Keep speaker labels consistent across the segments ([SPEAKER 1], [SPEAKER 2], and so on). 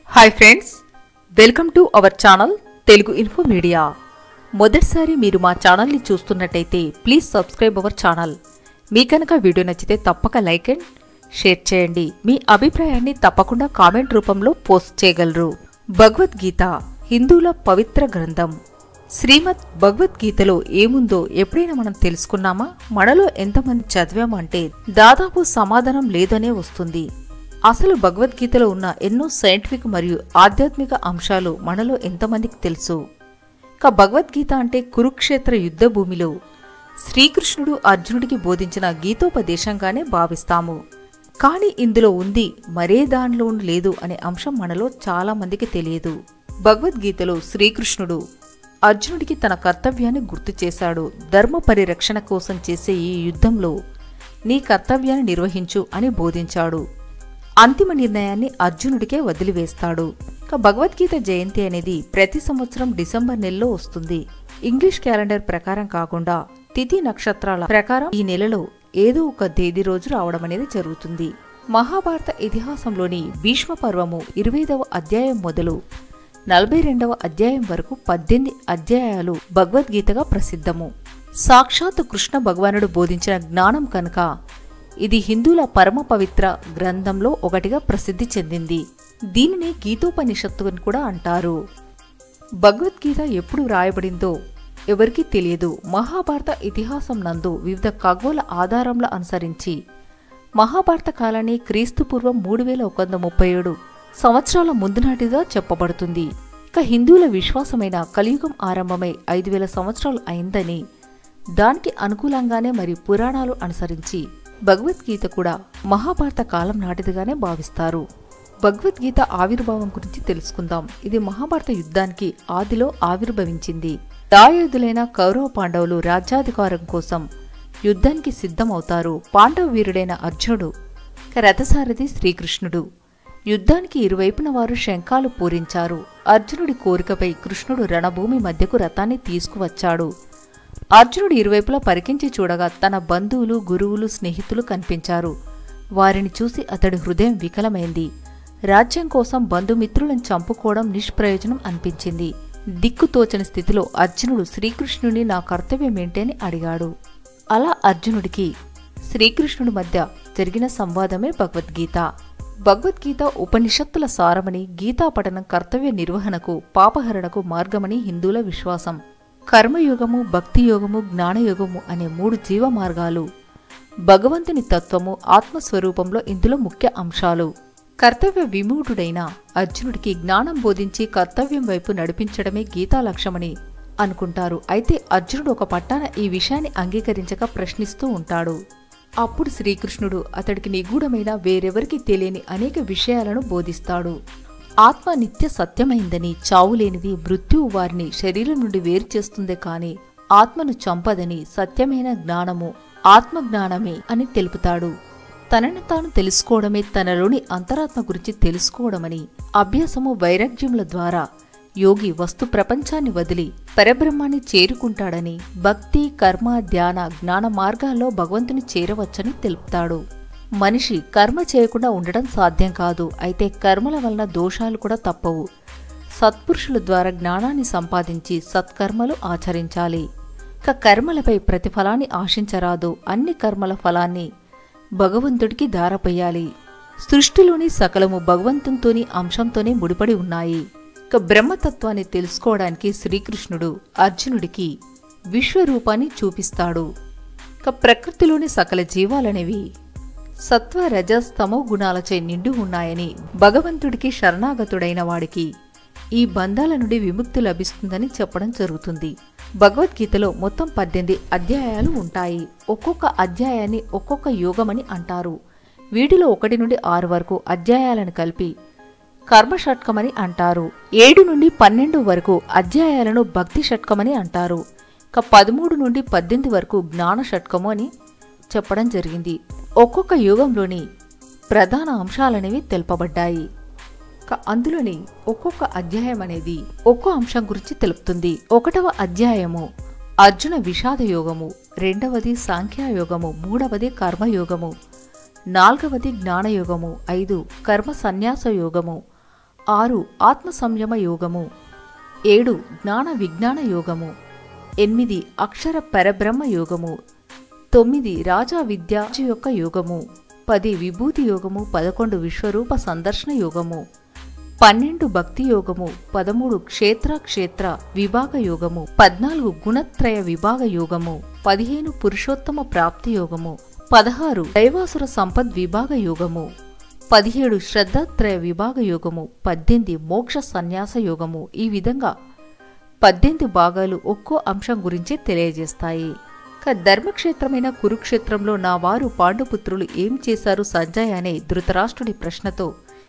[SPEAKER 1] hi friends welcome to our channel Telugu info media మొదటిసారి మీరు మా ఛానల్ని చూస్తున్నట్టయితే ప్లీజ్ సబ్స్క్రైబ్ అవర్ ఛానల్ మీ కనుక వీడియో నచ్చితే తప్పక లైక్ అండ్ షేర్ చేయండి మీ అభిప్రాయాన్ని తప్పకుండా కామెంట్ రూపంలో పోస్ట్ చేయగలరు భగవద్గీత హిందువుల పవిత్ర గ్రంథం శ్రీమద్ భగవద్గీతలో ఏముందో ఎప్పుడైనా మనం తెలుసుకున్నామా మనలో ఎంతమంది చదివామంటే దాదాపు సమాధానం లేదనే వస్తుంది అసలు భగవద్గీతలో ఉన్న ఎన్నో సైంటిఫిక్ మరియు ఆధ్యాత్మిక అంశాలు మనలో ఎంతమందికి తెలుసు ఇక భగవద్గీత అంటే కురుక్షేత్ర యుద్ధ భూమిలో శ్రీకృష్ణుడు అర్జునుడికి బోధించిన గీతోపదేశంగానే భావిస్తాము కానీ ఇందులో ఉంది మరే దానిలో లేదు అనే అంశం మనలో చాలా మందికి తెలియదు భగవద్గీతలో శ్రీకృష్ణుడు అర్జునుడికి తన కర్తవ్యాన్ని గుర్తు చేశాడు ధర్మ పరిరక్షణ కోసం చేసే ఈ యుద్ధంలో నీ కర్తవ్యాన్ని నిర్వహించు అని బోధించాడు అంతిమ నిర్ణయాన్ని అర్జునుడికే వదిలివేస్తాడు ఇక భగవద్గీత జయంతి అనేది ప్రతి సంవత్సరం డిసెంబర్ నెలలో వస్తుంది ఇంగ్లీష్ క్యాలెండర్ ప్రకారం కాకుండా తిథి నక్షత్రాల ప్రకారం ఈ నెలలో ఏదో ఒక తేదీ రోజు రావడం అనేది జరుగుతుంది మహాభారత ఇతిహాసంలోని భీష్మ పర్వము ఇరవైదవ అధ్యాయం మొదలు నలభై రెండవ అధ్యాయం వరకు పద్దెనిమిది అధ్యాయాలు భగవద్గీతగా ప్రసిద్ధము సాక్షాత్ కృష్ణ భగవానుడు బోధించిన జ్ఞానం కనుక ఇది హిందువుల పరమ పవిత్ర గ్రంథంలో ఒకటిగా ప్రసిద్ధి చెందింది దీనిని గీతోపనిషత్తు అని కూడా అంటారు భగవద్గీత ఎప్పుడు రాయబడిందో ఎవరికీ తెలియదు మహాభారత ఇతిహాసం నందు వివిధ ఖగోళ ఆధారముల అనుసరించి మహాభారత కాలాన్ని క్రీస్తు పూర్వం మూడు వేల ఒక వంద ముప్పై ఏడు సంవత్సరాల ముందు నాటిగా చెప్పబడుతుంది ఇక హిందువుల విశ్వాసమైన కలియుగం ఆరంభమై ఐదు వేల సంవత్సరాలు అయిందని దానికి అనుకూలంగానే మరి పురాణాలు అనుసరించి భగవద్గీత కూడా మహాభారత కాలం నాటిదిగానే భావిస్తారు భగవద్గీత ఆవిర్భావం గురించి తెలుసుకుందాం ఇది మహాభారత యుద్ధానికి ఆదిలో ఆవిర్భవించింది దాయోధులైన కౌరవ పాండవులు రాజ్యాధికారం కోసం యుద్ధానికి సిద్ధమవుతారు పాండవ వీరుడైన అర్జునుడు ఇక రథసారథి శ్రీకృష్ణుడు యుద్ధానికి ఇరువైపున వారు శంఖాలు పూరించారు అర్జునుడి కోరికపై కృష్ణుడు రణభూమి మధ్యకు రథాన్ని తీసుకువచ్చాడు అర్జునుడు ఇరువైపులా పరికించి చూడగా తన బంధువులు గురువులు స్నేహితులు కనిపించారు వారిని చూసి అతడి హృదయం వికలమైంది రాజ్యం కోసం బంధుమిత్రులను చంపుకోవడం నిష్ప్రయోజనం అనిపించింది దిక్కుతోచని స్థితిలో అర్జునుడు శ్రీకృష్ణుని నా కర్తవ్యం ఏంటని అడిగాడు అలా అర్జునుడికి శ్రీకృష్ణుడి మధ్య జరిగిన సంవాదమే భగవద్గీత భగవద్గీత ఉపనిషత్తుల సారమని గీతా పఠనం కర్తవ్య నిర్వహణకు పాపహరణకు మార్గమని హిందువుల విశ్వాసం కర్మయోగము భక్తియోగము జ్ఞానయోగము అనే మూడు జీవ మార్గాలు భగవంతుని తత్వము ఆత్మస్వరూపంలో ఇందులో ముఖ్య అంశాలు కర్తవ్య విమూఢుడైన అర్జునుడికి జ్ఞానం బోధించి కర్తవ్యం వైపు నడిపించడమే గీతా లక్ష్యమని అనుకుంటారు అయితే అర్జునుడు ఒక పట్టాన ఈ విషయాన్ని అంగీకరించక ప్రశ్నిస్తూ ఉంటాడు అప్పుడు శ్రీకృష్ణుడు అతడికి నిగూఢమైన వేరెవరికి తెలియని అనేక విషయాలను బోధిస్తాడు ఆత్మ నిత్య సత్యమైందని చావులేనిది మృత్యువు వారిని శరీరం నుండి వేరు చేస్తుందే కాని ఆత్మను చంపదని సత్యమైన జ్ఞానము ఆత్మజ్ఞానమే అని తెలుపుతాడు తనను తాను తెలుసుకోవడమే తనలోని అంతరాత్మ గురించి తెలుసుకోవడమని అభ్యాసము వైరాగ్యముల ద్వారా యోగి వస్తు ప్రపంచాన్ని వదిలి పరబ్రహ్మాన్ని చేరుకుంటాడని భక్తి కర్మ ధ్యాన జ్ఞాన మార్గాల్లో భగవంతుని చేరవచ్చని తెలుపుతాడు మనిషి కర్మ చేయకుండా ఉండడం సాధ్యం కాదు అయితే కర్మల వలన దోషాలు కూడా తప్పవు సత్పురుషుల ద్వారా జ్ఞానాన్ని సంపాదించి సత్కర్మలు ఆచరించాలి ఇక కర్మలపై ప్రతిఫలాన్ని ఆశించరాదు అన్ని కర్మల ఫలాన్ని భగవంతుడికి దారపోయాలి సృష్టిలోని సకలము భగవంతునితోని అంశంతోనే ముడిపడి ఉన్నాయి ఇక బ్రహ్మతత్వాన్ని తెలుసుకోవడానికి శ్రీకృష్ణుడు అర్జునుడికి విశ్వరూపాన్ని చూపిస్తాడు ఇక ప్రకృతిలోని సకల జీవాలనేవి సత్వ రజస్ తమో గుణాలచే నిండి ఉన్నాయని భగవంతుడికి శరణాగతుడైన వాడికి ఈ బంధాల నుండి విముక్తి లభిస్తుందని చెప్పడం జరుగుతుంది భగవద్గీతలో మొత్తం పద్దెనిమిది అధ్యాయాలు ఉంటాయి ఒక్కొక్క అధ్యాయాన్ని ఒక్కొక్క యోగమని అంటారు వీటిలో ఒకటి నుండి ఆరు వరకు అధ్యాయాలను కలిపి కర్మ షట్కమని అంటారు ఏడు నుండి పన్నెండు వరకు అధ్యాయాలను భక్తి షట్కమని అంటారు ఇక పదమూడు నుండి పద్దెనిమిది వరకు జ్ఞాన షట్కము అని చెప్పడం జరిగింది ఒక్కొక్క యుగంలోని ప్రధాన అంశాలనేవి తెలుపబడ్డాయి క- అందులోని ఒక్కొక్క అధ్యాయం అనేది ఒక్కో అంశం గురించి తెలుపుతుంది ఒకటవ అధ్యాయము అర్జున విషాద యోగము రెండవది సాంఖ్యాయోగము మూడవది కర్మయోగము నాల్గవది జ్ఞానయోగము ఐదు కర్మ సన్యాస యోగము ఆరు ఆత్మ సంయమ యోగము ఏడు జ్ఞాన విజ్ఞాన యోగము ఎనిమిది అక్షర పరబ్రహ్మ యోగము తొమ్మిది రాజా విద్య యొక్క యోగము పది విభూతి యోగము పదకొండు విశ్వరూప సందర్శన యోగము పన్నెండు భక్తి యోగము పదమూడు క్షేత్ర క్షేత్ర విభాగ యోగము పద్నాలుగు గుణత్రయ విభాగ యోగము పదిహేను పురుషోత్తమ ప్రాప్తి యోగము పదహారు దైవాసుర సంపద్ విభాగ యోగము పదిహేడు శ్రద్ధాత్రయ విభాగ యోగము పద్దెనిమిది మోక్ష సన్యాస యోగము ఈ విధంగా పద్దెనిమిది భాగాలు ఒక్కో అంశం గురించి తెలియజేస్తాయి ఇక ధర్మక్షేత్రమైన కురుక్షేత్రంలో నా వారు పాండుపుత్రులు ఏం చేశారు సంజయ్ అనే ధృతరాష్ట్రుడి ప్రశ్నతో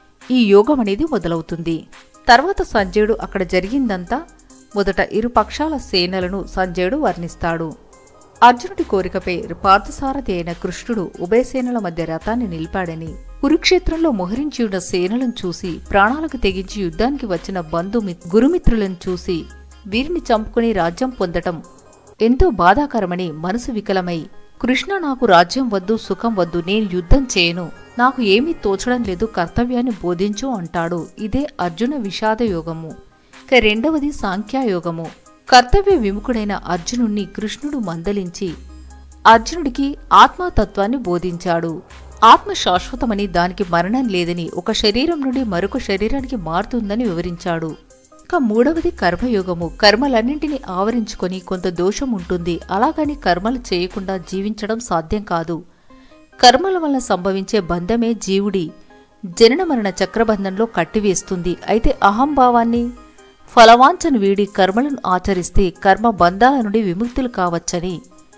[SPEAKER 1] ఈ యోగం అనేది మొదలవుతుంది తర్వాత సంజయుడు అక్కడ జరిగిందంతా మొదట ఇరు పక్షాల సేనలను సంజయుడు వర్ణిస్తాడు అర్జునుడి కోరికపై పార్థసారథి అయిన కృష్ణుడు ఉభయ సేనల మధ్య రథాన్ని నిలిపాడని కురుక్షేత్రంలో మోహరించి ఉన్న సేనలను చూసి ప్రాణాలకు తెగించి యుద్ధానికి వచ్చిన బంధుమి గురుమిత్రులను చూసి వీరిని చంపుకుని రాజ్యం పొందటం ఎంతో బాధాకరమని మనసు వికలమై కృష్ణ నాకు రాజ్యం వద్దు సుఖం వద్దు నేను యుద్ధం చేయను నాకు ఏమీ తోచడం లేదు కర్తవ్యాన్ని బోధించు అంటాడు ఇదే అర్జున విషాద యోగము ఇక రెండవది సాంఖ్యాయోగము కర్తవ్య విముఖుడైన అర్జునుణ్ణి కృష్ణుడు మందలించి అర్జునుడికి ఆత్మతత్వాన్ని బోధించాడు ఆత్మ శాశ్వతమని దానికి మరణం లేదని ఒక శరీరం నుండి మరొక శరీరానికి మారుతుందని వివరించాడు ఇక మూడవది కర్మయోగము కర్మలన్నింటినీ ఆవరించుకొని కొంత దోషం ఉంటుంది అలాగని కర్మలు చేయకుండా జీవించడం సాధ్యం కాదు కర్మల వలన సంభవించే బంధమే జీవుడి జనన మరణ చక్రబంధంలో కట్టివేస్తుంది అయితే అహంభావాన్ని ఫలవాంఛను వీడి కర్మలను ఆచరిస్తే కర్మ బంధాల నుండి విముక్తులు కావచ్చని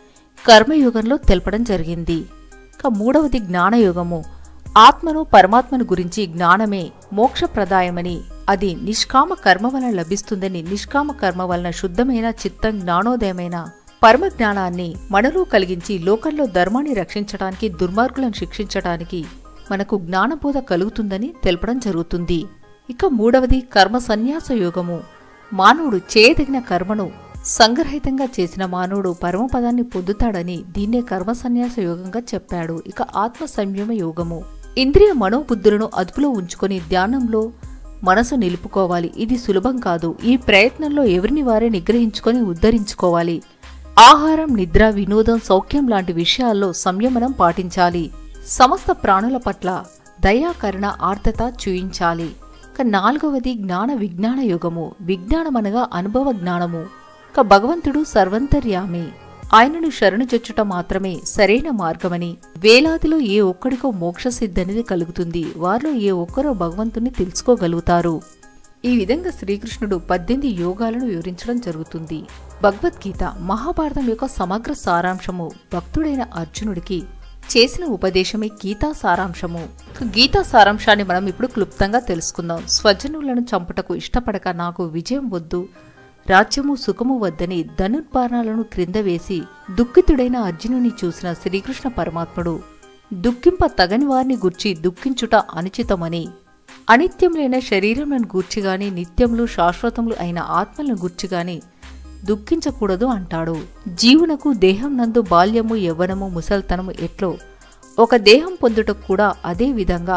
[SPEAKER 1] కర్మయోగంలో తెలపడం జరిగింది ఇక మూడవది జ్ఞానయోగము ఆత్మను పరమాత్మను గురించి జ్ఞానమే మోక్షప్రదాయమని అది నిష్కామ కర్మ వలన లభిస్తుందని నిష్కామ కర్మ వలన శుద్ధమైన చిత్తం జ్ఞానోదయమైన పరమ జ్ఞానాన్ని మనలో కలిగించి లోకంలో ధర్మాన్ని రక్షించడానికి దుర్మార్గులను శిక్షించడానికి మనకు జ్ఞానబోధ కలుగుతుందని తెలపడం జరుగుతుంది ఇక మూడవది కర్మ సన్యాస యోగము మానవుడు చేయదగిన కర్మను సంగ్రహితంగా చేసిన మానవుడు పరమపదాన్ని పొందుతాడని దీన్నే కర్మ సన్యాస యోగంగా చెప్పాడు ఇక ఆత్మ సంయమ యోగము ఇంద్రియ మనోబుద్ధులను అదుపులో ఉంచుకొని ధ్యానంలో మనసు నిలుపుకోవాలి ఇది సులభం కాదు ఈ ప్రయత్నంలో ఎవరిని వారే నిగ్రహించుకొని ఉద్ధరించుకోవాలి ఆహారం నిద్ర వినోదం సౌఖ్యం లాంటి విషయాల్లో సంయమనం పాటించాలి సమస్త ప్రాణుల పట్ల దయాకరణ ఆర్తత చూయించాలి ఇక నాలుగవది జ్ఞాన విజ్ఞాన యుగము విజ్ఞానమనగా అనుభవ జ్ఞానము ఇక భగవంతుడు సర్వంతర్యామి ఆయనను శరణుజొచ్చుట మాత్రమే సరైన మార్గమని వేలాదిలో ఏ ఒక్కడికో మోక్ష సిద్ధనిది కలుగుతుంది వారిలో ఏ ఒక్కరో భగవంతుని తెలుసుకోగలుగుతారు ఈ విధంగా శ్రీకృష్ణుడు పద్దెనిమిది యోగాలను వివరించడం జరుగుతుంది భగవద్గీత మహాభారతం యొక్క సమగ్ర సారాంశము భక్తుడైన అర్జునుడికి చేసిన ఉపదేశమే గీతా సారాంశము గీతా సారాంశాన్ని మనం ఇప్పుడు క్లుప్తంగా తెలుసుకుందాం స్వజనులను చంపుటకు ఇష్టపడక నాకు విజయం వద్దు రాజ్యము సుఖము వద్దని ధనుర్బాణాలను క్రింద వేసి దుఃఖితుడైన అర్జునుని చూసిన శ్రీకృష్ణ పరమాత్ముడు దుఃఖింప తగని వారిని గుర్చి దుఃఖించుట అనుచితమని అనిత్యములైన శరీరములను గూర్చిగాని నిత్యములు శాశ్వతములు అయిన ఆత్మలను గూర్చిగాని దుఃఖించకూడదు అంటాడు జీవునకు దేహం నందు బాల్యము యవ్వనము ముసల్తనము ఎట్లో ఒక దేహం పొందుటకు కూడా అదే విధంగా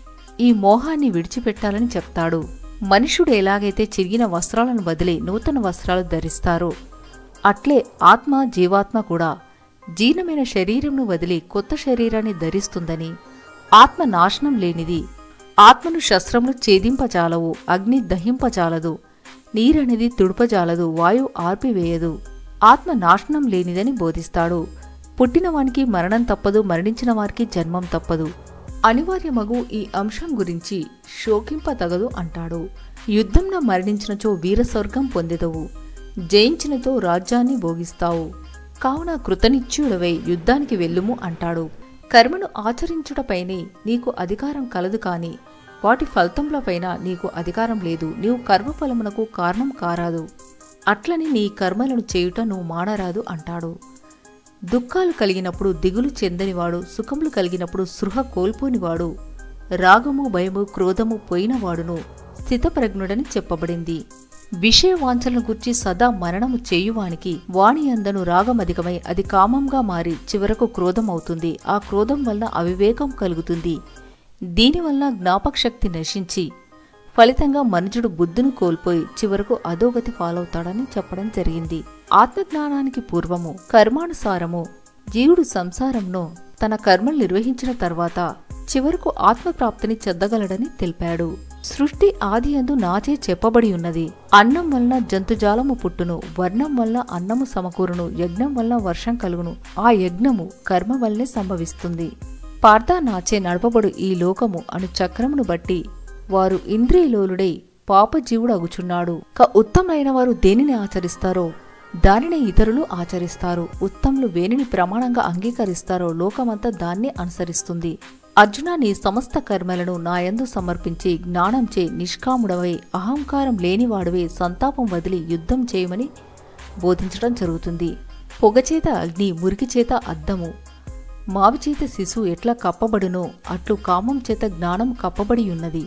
[SPEAKER 1] ఈ మోహాన్ని విడిచిపెట్టాలని చెప్తాడు మనుషుడు ఎలాగైతే చిరిగిన వస్త్రాలను వదిలి నూతన వస్త్రాలు ధరిస్తారో అట్లే ఆత్మ జీవాత్మ కూడా జీర్ణమైన శరీరంను వదిలి కొత్త శరీరాన్ని ధరిస్తుందని ఆత్మ నాశనం లేనిది ఆత్మను శస్త్రములు ఛేదింపజాలవు అగ్ని దహింపజాలదు నీరనేది తుడుపజాలదు వాయు ఆర్పివేయదు ఆత్మ నాశనం లేనిదని బోధిస్తాడు పుట్టినవానికి మరణం తప్పదు మరణించిన వారికి జన్మం తప్పదు అనివార్యమగు ఈ అంశం గురించి శోకింపతగదు అంటాడు యుద్ధంలో మరణించినచో వీరస్వర్గం పొందెదవు జయించినతో రాజ్యాన్ని భోగిస్తావు కావున కృతనిశ్చయుడవై యుద్ధానికి వెళ్ళుము అంటాడు కర్మను ఆచరించుటపైనే నీకు అధికారం కలదు కాని వాటి ఫలితములపైన నీకు అధికారం లేదు నీవు కర్మఫలమునకు కారణం కారాదు అట్లని నీ కర్మలను చేయుట నువ్వు మానరాదు అంటాడు దుఃఖాలు కలిగినప్పుడు దిగులు చెందనివాడు సుఖములు కలిగినప్పుడు సృహ కోల్పోనివాడు రాగము భయము క్రోధము పోయినవాడును స్థితప్రజ్ఞుడని చెప్పబడింది విషయవాంఛలను గుర్చి సదా మరణము చేయువానికి వాణి అందను రాగమధికమై అది కామంగా మారి చివరకు క్రోధమవుతుంది ఆ క్రోధం వలన అవివేకం కలుగుతుంది దీనివల్ల జ్ఞాపకశక్తి నశించి ఫలితంగా మనుజుడు బుద్ధిని కోల్పోయి చివరకు అధోగతి పాలవుతాడని చెప్పడం జరిగింది ఆత్మజ్ఞానానికి పూర్వము కర్మానుసారము జీవుడు సంసారంను తన కర్మలు నిర్వహించిన తర్వాత చివరకు ఆత్మప్రాప్తిని చెందగలడని తెలిపాడు సృష్టి ఆది అందు నాచే చెప్పబడి ఉన్నది అన్నం వలన జంతుజాలము పుట్టును వర్ణం వలన అన్నము సమకూరును యజ్ఞం వలన వర్షం కలుగును ఆ యజ్ఞము కర్మ వల్లనే సంభవిస్తుంది పార్థ నాచే నడపబడు ఈ లోకము అను చక్రమును బట్టి వారు ఇంద్రియలోలుడై పాపజీవుడు అగుచున్నాడు క ఉత్తములైన వారు దేనిని ఆచరిస్తారో దానినే ఇతరులు ఆచరిస్తారు ఉత్తములు వేనిని ప్రమాణంగా అంగీకరిస్తారో లోకమంతా దాన్ని అనుసరిస్తుంది అర్జున నీ సమస్త కర్మలను నాయందు సమర్పించి జ్ఞానంచే నిష్కాముడవై అహంకారం లేనివాడవే సంతాపం వదిలి యుద్ధం చేయమని బోధించడం జరుగుతుంది పొగచేత అగ్ని మురికి చేత అద్దము మావి చేత శిశువు ఎట్లా కప్పబడునో అట్లు కామం చేత జ్ఞానం కప్పబడి ఉన్నది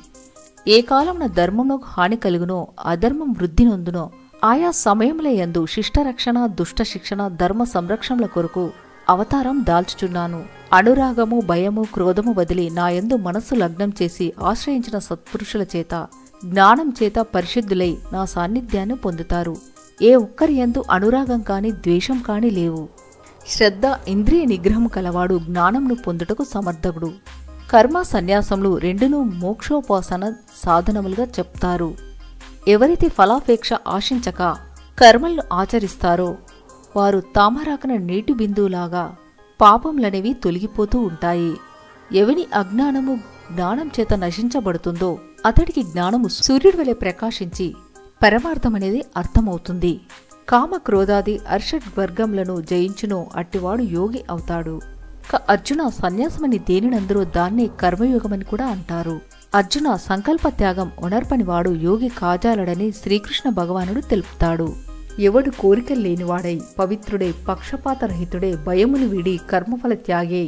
[SPEAKER 1] ఏ కాలమున ధర్మమునకు హాని కలుగునో అధర్మం వృద్ధి నొందునో ఆయా సమయముల యందు శిష్టరక్షణ దుష్ట శిక్షణ ధర్మ సంరక్షణల కొరకు అవతారం దాల్చుచున్నాను అనురాగము భయము క్రోధము వదిలి నాయందు మనస్సు లగ్నం చేసి ఆశ్రయించిన సత్పురుషుల చేత జ్ఞానం చేత పరిశుద్ధులై నా సాన్నిధ్యాన్ని పొందుతారు ఏ ఒక్కరి యందు అనురాగం కాని ద్వేషం కాని లేవు శ్రద్ధ ఇంద్రియ నిగ్రహం కలవాడు జ్ఞానంను పొందుటకు సమర్థకుడు కర్మ సన్యాసములు రెండును మోక్షోపాసన సాధనములుగా చెప్తారు ఎవరైతే ఫలాపేక్ష ఆశించక కర్మలను ఆచరిస్తారో వారు తామరాకన నీటి బిందువులాగా పాపములనేవి తొలగిపోతూ ఉంటాయి ఎవని అజ్ఞానము జ్ఞానం చేత నశించబడుతుందో అతడికి జ్ఞానము సూర్యుడి వలె ప్రకాశించి పరమార్థమనేది అర్థమవుతుంది కామ క్రోధాది అర్షడ్ వర్గములను జయించును అట్టివాడు యోగి అవుతాడు క అర్జున సన్యాసమని దేనినందరూ దాన్నే కర్మయోగమని కూడా అంటారు అర్జున సంకల్ప త్యాగం ఒనర్పనివాడు యోగి కాజాలడని శ్రీకృష్ణ భగవానుడు తెలుపుతాడు ఎవడు కోరికలు లేనివాడై పవిత్రుడై పక్షపాతరహితుడే భయములు వీడి కర్మఫల త్యాగే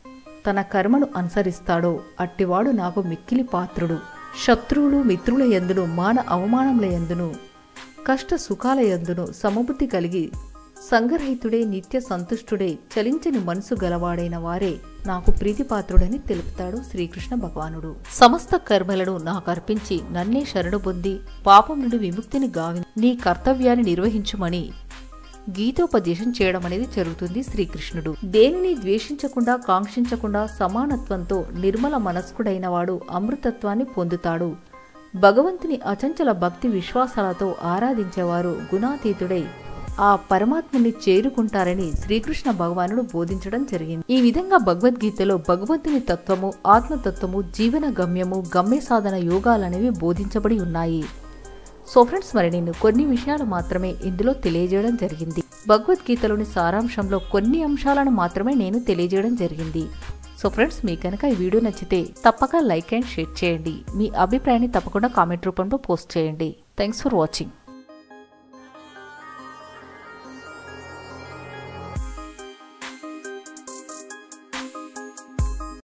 [SPEAKER 1] తన కర్మను అనుసరిస్తాడో అట్టివాడు నాకు మిక్కిలి పాత్రుడు శత్రువులు మిత్రుల ఎందును మాన అవమానముల ఎందును కష్ట సుఖాల ఎందును సమబుద్ధి కలిగి సంగరహితుడే నిత్య సంతుష్టుడే చలించని మనసు గలవాడైన వారే నాకు ప్రీతిపాత్రుడని తెలుపుతాడు శ్రీకృష్ణ భగవానుడు సమస్త కర్మలను నాకు అర్పించి నన్నే శరణు పొంది పాపం నుండి విముక్తిని గావి నీ కర్తవ్యాన్ని నిర్వహించుమని గీతోపదేశం చేయడం అనేది జరుగుతుంది శ్రీకృష్ణుడు దేనిని ద్వేషించకుండా కాంక్షించకుండా సమానత్వంతో నిర్మల మనస్కుడైన వాడు అమృతత్వాన్ని పొందుతాడు భగవంతుని అచంచల భక్తి విశ్వాసాలతో ఆరాధించేవారు గుణాతీతుడై ఆ పరమాత్ముని చేరుకుంటారని శ్రీకృష్ణ భగవానుడు బోధించడం జరిగింది ఈ విధంగా భగవద్గీతలో భగవంతుని తత్వము ఆత్మతత్వము జీవన గమ్యము గమ్య సాధన యోగాలనేవి బోధించబడి ఉన్నాయి సో ఫ్రెండ్స్ మరి నేను కొన్ని విషయాలు మాత్రమే ఇందులో తెలియజేయడం జరిగింది భగవద్గీతలోని సారాంశంలో కొన్ని అంశాలను మాత్రమే నేను తెలియజేయడం జరిగింది సో ఫ్రెండ్స్ మీకు కనుక ఈ వీడియో నచ్చితే తప్పక లైక్ అండ్ షేర్ చేయండి మీ అభిప్రాయాన్ని తప్పకుండా కామెంట్ రూపంలో పోస్ట్ చేయండి థ్యాంక్స్ ఫర్ వాచింగ్